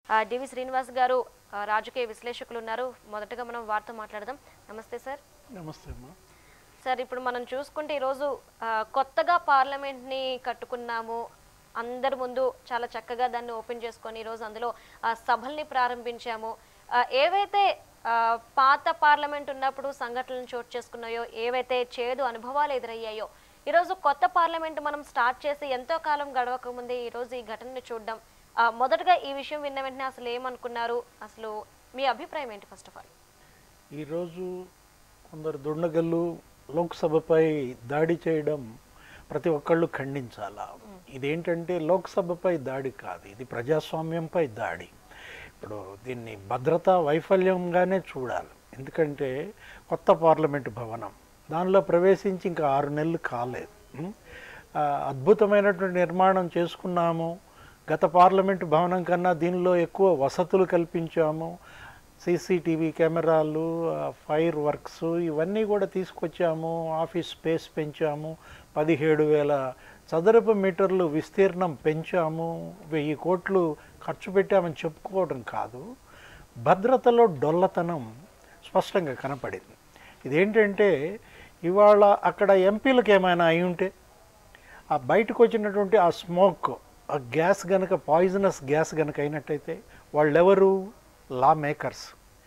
ఆ, డివి శ్రీనివాస్ గారు ఆ, రాజకీయ విశ్లేషకులు ఉన్నారు మొదటగా మనం వారితో మాట్లాడదాం నమస్తే సార్ నమస్తే అమ్మా సార్ ఇప్పుడు మనం చూసుకుంటే ఈరోజు ఆ, కొత్తగా పార్లమెంట్ని కట్టుకున్నాము అందరి ముందు చాలా చక్కగా దాన్ని ఓపెన్ చేసుకొని ఈరోజు అందులో ఆ, సభల్ని ప్రారంభించాము ఆ, ఏవైతే ఆ, పాత పార్లమెంట్ ఉన్నప్పుడు సంఘటనలు చోటు చేసుకున్నాయో ఏవైతే చేదు అనుభవాలు ఎదురయ్యాయో ఈరోజు కొత్త పార్లమెంట్ మనం స్టార్ట్ చేసి ఎంతో కాలం గడవక ముందే ఈరోజు ఈ ఘటనని చూడడం ఆ, మొదటగా ఈ విషయం విన్న వెంటనే అసలు ఏమనుకున్నారు అసలు మీ అభిప్రాయం ఏంటి ఫస్ట్ ఆఫ్ ఆల్ ఈరోజు కొందరు దుండగళ్ళు లోక్సభపై దాడి చేయడం ప్రతి ఒక్కళ్ళు ఖండించాలా ఇదేంటంటే లోక్సభపై దాడి కాదు ఇది ప్రజాస్వామ్యంపై దాడి ఇప్పుడు దీన్ని భద్రతా వైఫల్యంగానే చూడాలి ఎందుకంటే కొత్త పార్లమెంటు భవనం దానిలో ప్రవేశించి ఇంకా ఆరు నెలలు కాలేదు ఉం? ఆ, అద్భుతమైనటువంటి నిర్మాణం చేసుకున్నాము గత పార్లమెంటు భవనం కన్నా దీనిలో ఎక్కువ వసతులు కల్పించాము సీసీటీవీ కెమెరాలు ఆ, ఫైర్ వర్క్స్ ఇవన్నీ కూడా తీసుకొచ్చాము ఆఫీస్ స్పేస్ పెంచాము పదిహేడు వేల చదరపు మీటర్లు విస్తీర్ణం పెంచాము వెయ్యి కోట్లు ఖర్చు పెట్టామని చెప్పుకోవడం కాదు భద్రతలో డొల్లతనం స్పష్టంగా కనపడింది ఇదేంటంటే ఇవాళ అక్కడ ఎంపీలకు ఏమైనా అయి ఉంటే ఆ బయటకు వచ్చినటువంటి ఆ స్మోక్ ఆ గ్యాస్ గనక పాయిజనస్ గ్యాస్ గనక అయినట్టయితే వాళ్ళెవరు లా మేకర్స్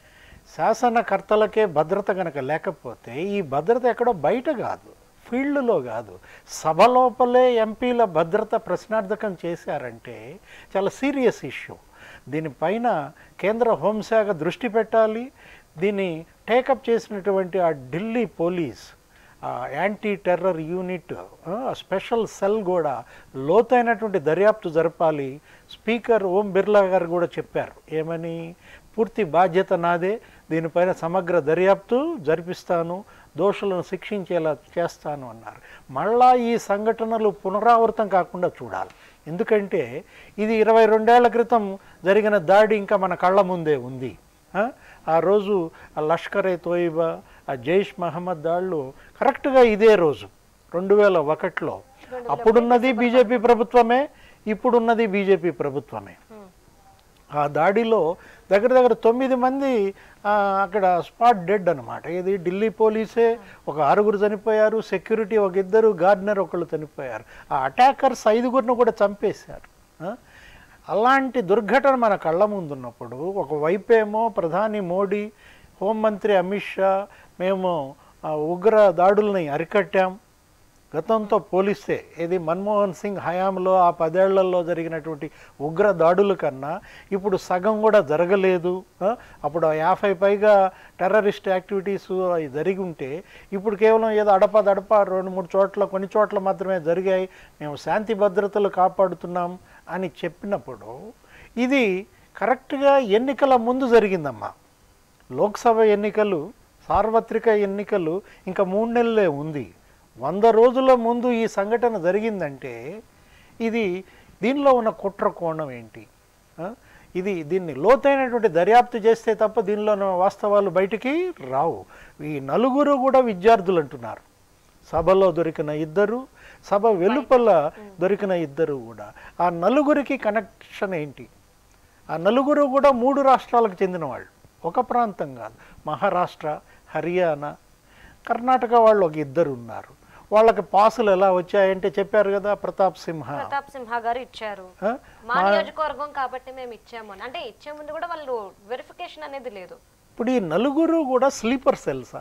శాసనకర్తలకే భద్రత గనక లేకపోతే ఈ భద్రత ఎక్కడో బయట కాదు ఫీల్డ్లో కాదు సభ లోపలే ఎంపీల భద్రత ప్రశ్నార్థకం చేశారంటే చాలా సీరియస్ ఇష్యూ దీనిపైన కేంద్ర హోంశాఖ దృష్టి పెట్టాలి దీన్ని టేకప్ చేసినటువంటి ఆ ఢిల్లీ పోలీస్ ఆ యాంటీ టెర్రర్ యూనిట్ ఆ, స్పెషల్ సెల్ కూడా లోతైనటువంటి దర్యాప్తు జరపాలి స్పీకర్ ఓం బిర్లా గారు కూడా చెప్పారు ఏమని పూర్తి బాధ్యత నాదే దీనిపైన సమగ్ర దర్యాప్తు జరిపిస్తాను దోషులను శిక్షించేలా చేస్తాను అన్నారు మళ్ళా ఈ సంఘటనలు పునరావృతం కాకుండా చూడాలి ఎందుకంటే ఇది ఇరవై రెండేళ్ల క్రితం జరిగిన దాడి ఇంకా మన కళ్ళ ముందే ఉంది ఆ? ఆ రోజు ఆ లష్కర్ ఏ తోయిబా ఆ జైష్ మహమ్మద్ దాళ్ళు కరెక్ట్గా ఇదే రోజు రెండు వేల ఒకటిలో అప్పుడున్నది బీజేపీ ప్రభుత్వమే ఇప్పుడున్నది బీజేపీ ప్రభుత్వమే ఆ దాడిలో దగ్గర దగ్గర తొమ్మిది మంది ఆ, అక్కడ స్పాట్ డెడ్ అనమాట ఇది ఢిల్లీ పోలీసే ఒక ఆరుగురు చనిపోయారు సెక్యూరిటీ ఒక ఇద్దరు గార్డెనర్ ఒకళ్ళు చనిపోయారు ఆ అటాకర్స్ ఐదుగురిని కూడా చంపేశారు ఆ? అలాంటి దుర్ఘటన మన కళ్ళ ముందున్నప్పుడు ఒకవైపేమో ప్రధాని మోడీ హోంమంత్రి అమిత్ షా మేము ఆ, ఉగ్ర దాడుల్ని అరికట్టాం గతంతో పోలిస్తే ఇది మన్మోహన్ సింగ్ హయాంలో ఆ పదేళ్లలో జరిగినటువంటి ఉగ్ర దాడుల కన్నా ఇప్పుడు సగం కూడా జరగలేదు ఆ? అప్పుడు ఆ యాభై పైగా టెర్రరిస్ట్ యాక్టివిటీస్ అవి జరిగి ఉంటే ఇప్పుడు కేవలం ఏదో అడప దడప రెండు మూడు చోట్ల కొన్ని చోట్ల మాత్రమే జరిగాయి మేము శాంతి భద్రతలు కాపాడుతున్నాం అని చెప్పినప్పుడు ఇది కరెక్ట్గా ఎన్నికల ముందు జరిగిందమ్మా లోక్సభ ఎన్నికలు సార్వత్రిక ఎన్నికలు ఇంకా మూడు నెలలే ఉంది వంద రోజుల ముందు ఈ సంఘటన జరిగిందంటే ఇది దీనిలో ఉన్న కుట్ర కోణం ఏంటి ఆ? ఇది దీన్ని లోతైనటువంటి దర్యాప్తు చేస్తే తప్ప దీనిలో ఉన్న వాస్తవాలు బయటికి రావు ఈ నలుగురు కూడా విద్యార్థులు అంటున్నారు సభలో దొరికిన ఇద్దరు సభ వెలుపల దొరికిన ఇద్దరు కూడా ఆ నలుగురికి కనెక్షన్ ఏంటి ఆ నలుగురు కూడా మూడు రాష్ట్రాలకు చెందిన వాళ్ళు ఒక ప్రాంతం కాదు మహారాష్ట్ర హర్యానా కర్ణాటక వాళ్ళు ఒక ఇద్దరు ఉన్నారు వాళ్ళకి పాసులు ఎలా వచ్చాయంటే చెప్పారు కదా ప్రతాప్ సింహ ప్రతాప్ సింహ గారు ఇచ్చారు ఆ? మా నియోజకవర్గం కాబట్టి మేము ఇచ్చాము అని అంటే ఇచ్చే ముందు కూడా వాళ్ళు వెరిఫికేషన్ అనేది లేదు ఇప్పుడు ఈ నలుగురు కూడా స్లీపర్ సెల్సా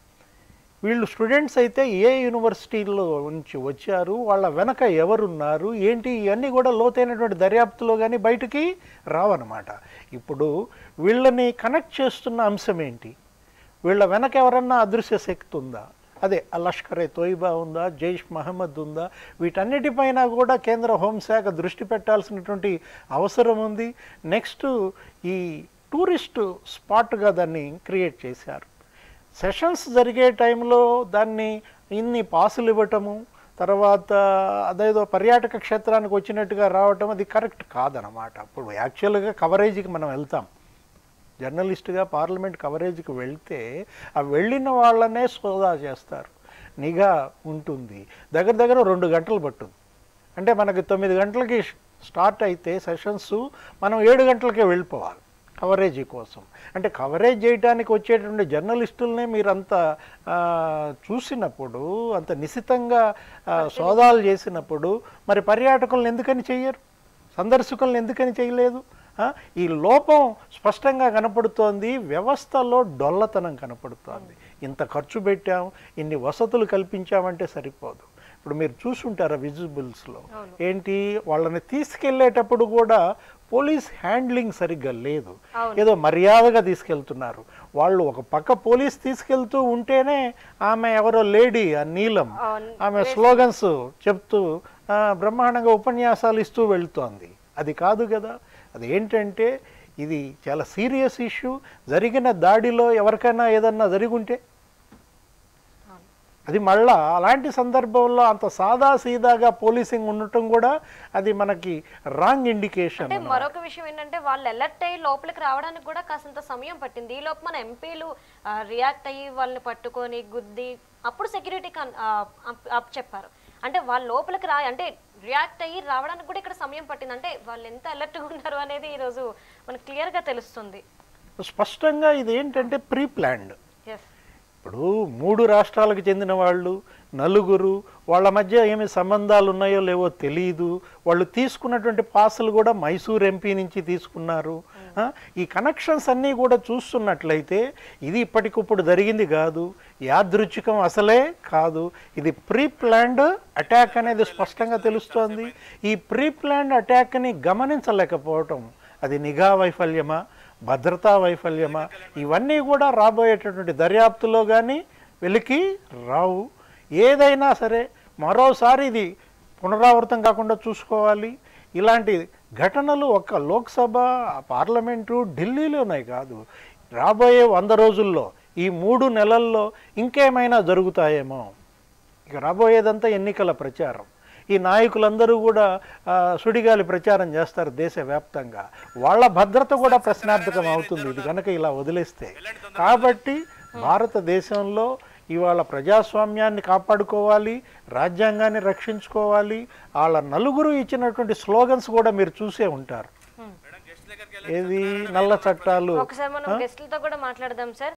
వీళ్ళు స్టూడెంట్స్ అయితే ఏ యూనివర్సిటీలో నుంచి వచ్చారు వాళ్ళ వెనక ఎవరున్నారు ఏంటి ఇవన్నీ కూడా లోతైనటువంటి దర్యాప్తులో కానీ బయటికి రావన్నమాట ఇప్పుడు వీళ్ళని కనెక్ట్ చేస్తున్న అంశం ఏంటి వీళ్ళ వెనక ఎవరన్నా అదృశ్య శక్తి ఉందా అదే ఆ లష్కర్ ఏ తోయిబా ఉందా జైష్ మహమ్మద్ ఉందా వీటన్నిటిపైన కూడా కేంద్ర హోంశాఖ దృష్టి పెట్టాల్సినటువంటి అవసరం ఉంది నెక్స్ట్ ఈ టూరిస్ట్ స్పాట్గా దాన్ని క్రియేట్ చేశారు సెషన్స్ జరిగే టైంలో దాన్ని ఇన్ని పాసులు ఇవ్వటము తర్వాత అదేదో పర్యాటక క్షేత్రానికి వచ్చినట్టుగా రావటం అది కరెక్ట్ కాదనమాట అప్పుడు యాక్చువల్గా కవరేజీకి మనం వెళ్తాం జర్నలిస్ట్గా పార్లమెంట్ కవరేజ్కి వెళ్తే ఆ వెళ్ళిన వాళ్ళనే సోదా చేస్తారు నిఘా ఉంటుంది దగ్గర దగ్గర రెండు గంటలు పట్టుద్ది అంటే మనకి తొమ్మిది గంటలకి స్టార్ట్ అయితే సెషన్స్ మనం ఏడు గంటలకే వెళ్ళిపోవాలి కవరేజీ కోసం అంటే కవరేజ్ చేయడానికి వచ్చేటువంటి జర్నలిస్టులనే మీరు అంత ఆ, చూసినప్పుడు అంత నిశితంగా ఆ, సోదాలు చేసినప్పుడు మరి పర్యాటకులను ఎందుకని చెయ్యరు సందర్శకులను ఎందుకని చేయలేదు ఆ, ఈ లోపం స్పష్టంగా కనపడుతోంది వ్యవస్థలో డొల్లతనం కనపడుతోంది ఇంత ఖర్చు పెట్టాం ఇన్ని వసతులు కల్పించామంటే సరిపోదు ఇప్పుడు మీరు చూసుంటారా విజిబుల్స్లో ఏంటి వాళ్ళని తీసుకెళ్ళేటప్పుడు కూడా పోలీస్ హ్యాండ్లింగ్ సరిగ్గా లేదు అవును. ఏదో మర్యాదగా తీసుకెళ్తున్నారు వాళ్ళు ఒక పక్క పోలీస్ తీసుకెళ్తూ ఉంటేనే ఆమె ఎవరో లేడీ ఆ నీలం అవును. ఆమె స్లోగన్స్ చెప్తూ ఆ, బ్రహ్మాండంగా ఉపన్యాసాలు ఇస్తూ వెళ్తోంది అది కాదు కదా అది ఏంటంటే ఇది చాలా సీరియస్ ఇష్యూ జరిగిన దాడిలో ఎవరికైనా ఏదన్నా జరిగుంటే అది మళ్ళా అలాంటి సందర్భంలో అంత సాదా సీదాగా పోలీసింగ్ ఉండటం కూడా అది మనకి రాంగ్ ఇండికేషన్ అంటే మరొక విషయం ఏంటంటే వాళ్ళు అలర్ట్ అయ్యి లోపలికి రావడానికి కూడా కాసింత సమయం పట్టింది ఈ లోపు మన ఎంపీలు రియాక్ట్ అయ్యి వాళ్ళని పట్టుకొని గుద్ది అప్పుడు సెక్యూరిటీ అప్ చెప్పారు అంటే వాళ్ళ లోపలికి రా అంటే రియాక్ట్ అయ్యి రావడానికి కూడా ఇక్కడ సమయం పట్టింది అంటే వాళ్ళు ఎంత అలర్ట్గా ఉన్నారు అనేది ఈరోజు మనకు క్లియర్గా తెలుస్తుంది స్పష్టంగా ఇది ఏంటంటే ప్రీ ప్లాన్డ్ ఎస్ ఇప్పుడు మూడు రాష్ట్రాలకు చెందిన వాళ్ళు నలుగురు వాళ్ళ మధ్య ఏమి సంబంధాలు ఉన్నాయో లేవో తెలియదు వాళ్ళు తీసుకున్నటువంటి పాసులు కూడా మైసూర్ ఎంపీ నుంచి తీసుకున్నారు ఆ, ఈ కనెక్షన్స్ అన్నీ కూడా చూస్తున్నట్లయితే ఇది ఇప్పటికిప్పుడు జరిగింది కాదు యాదృచ్ఛికం అసలే కాదు ఇది ప్రీ ప్లాన్డ్ అటాక్ అనేది స్పష్టంగా తెలుస్తోంది ఈ ప్రీ ప్లాన్డ్ అటాక్ని గమనించలేకపోవటం అది నిఘా వైఫల్యమా భద్రతా వైఫల్యమా ఇవన్నీ కూడా రాబోయేటటువంటి దర్యాప్తులో కానీ వెలికి రావు ఏదైనా సరే మరోసారి ఇది పునరావృతం కాకుండా చూసుకోవాలి ఇలాంటి ఘటనలు ఒక్క లోక్సభ పార్లమెంటు ఢిల్లీలోనే కాదు రాబోయే వంద రోజుల్లో ఈ మూడు నెలల్లో ఇంకేమైనా జరుగుతాయేమో ఇక రాబోయేదంతా ఎన్నికల ప్రచారం ఈ నాయకులందరూ కూడా ఆ, సుడిగాలి ప్రచారం చేస్తారు దేశవ్యాప్తంగా వాళ్ళ భద్రత కూడా ప్రశ్నార్థకం అవుతుంది ఇది కనుక ఇలా వదిలేస్తే కాబట్టి భారతదేశంలో ఇవాళ ప్రజాస్వామ్యాన్ని కాపాడుకోవాలి రాజ్యాంగాన్ని రక్షించుకోవాలి వాళ్ళ నలుగురు ఇచ్చినటువంటి స్లోగన్స్ కూడా మీరు చూసే ఉంటారు ఏది నల్ల చట్టాలు ఒకసారి మనం గెస్ట్లతో కూడా మాట్లాడదాం సార్